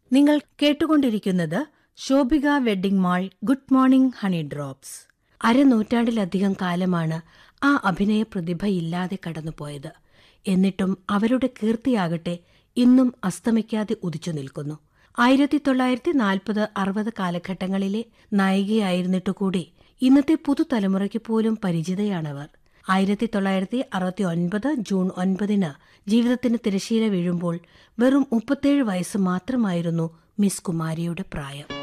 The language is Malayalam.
നിങ്ങൾ കേട്ടുകൊണ്ടിരിക്കുന്നത് Shobhika wedding mall good morning honey drops അരനൂറ്റാണ്ടിലധികം കാലമാണ് ആ അഭിനയ പ്രതിഭയില്ലാതെ കടന്നുപോയത് എന്നിട്ടും അവരുടെ കീർത്തിയാകട്ടെ ഇന്നും അസ്തമിക്കാതെ ഉദിച്ചു നിൽക്കുന്നു ആയിരത്തി തൊള്ളായിരത്തി നാൽപ്പത് അറുപത് കാലഘട്ടങ്ങളിലെ നായികയായിരുന്നിട്ടു കൂടി ഇന്നത്തെ പുതുതലമുറയ്ക്ക് പോലും പരിചിതയാണവർ ആയിരത്തി തൊള്ളായിരത്തി അറുപത്തി ഒൻപത് ജൂൺ ഒൻപതിന് ജീവിതത്തിന് തിരശീല വീഴുമ്പോൾ വെറും മുപ്പത്തേഴ് വയസ്സ് മാത്രമായിരുന്നു മിസ് കുമാരിയുടെ പ്രായം